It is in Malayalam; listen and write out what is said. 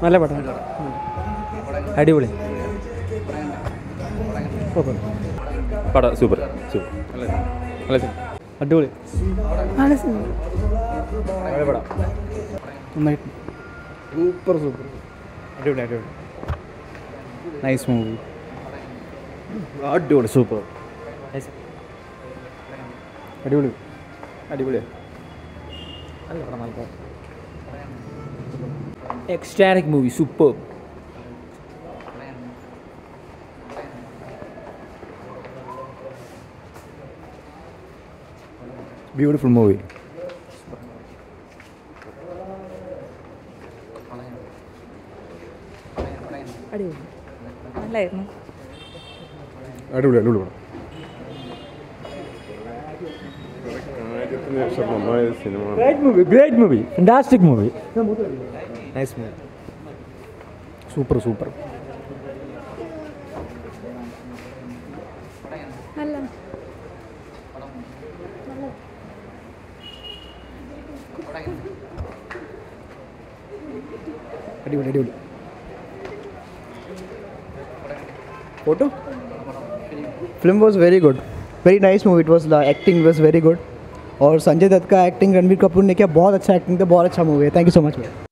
നല്ല പടം അടിപൊളി സൂപ്പർ പടം സൂപ്പർ സൂപ്പർ നല്ല നല്ല സിനിമ അടിപൊളി നല്ല സിനിമ നന്നായിട്ട് സൂപ്പർ സൂപ്പർ അടിപൊളി അടിപൊളി നൈസ് മൂവി അടിപൊളി സൂപ്പർ അടിപൊളി അടിപൊളിയാണ് നല്ല പടം നല്ല പടം ecstatic movie super beautiful movie അടിപൊളി നല്ലായിരുന്നു അടിപൊളി അടിപൊളി പടം നന്നായ സിനിമ great movie great movie fantastic movie nice movie super super നല്ല അടിപൊളി അടിപൊളി photo film was very good very nice movie it was the acting was very good और संजय दत्त का एक्टिंग रणबीर कपूर ने किया बहुत अच्छा एक्टिंग था बहुत अच्छा मूवी है थैंक यू सो मच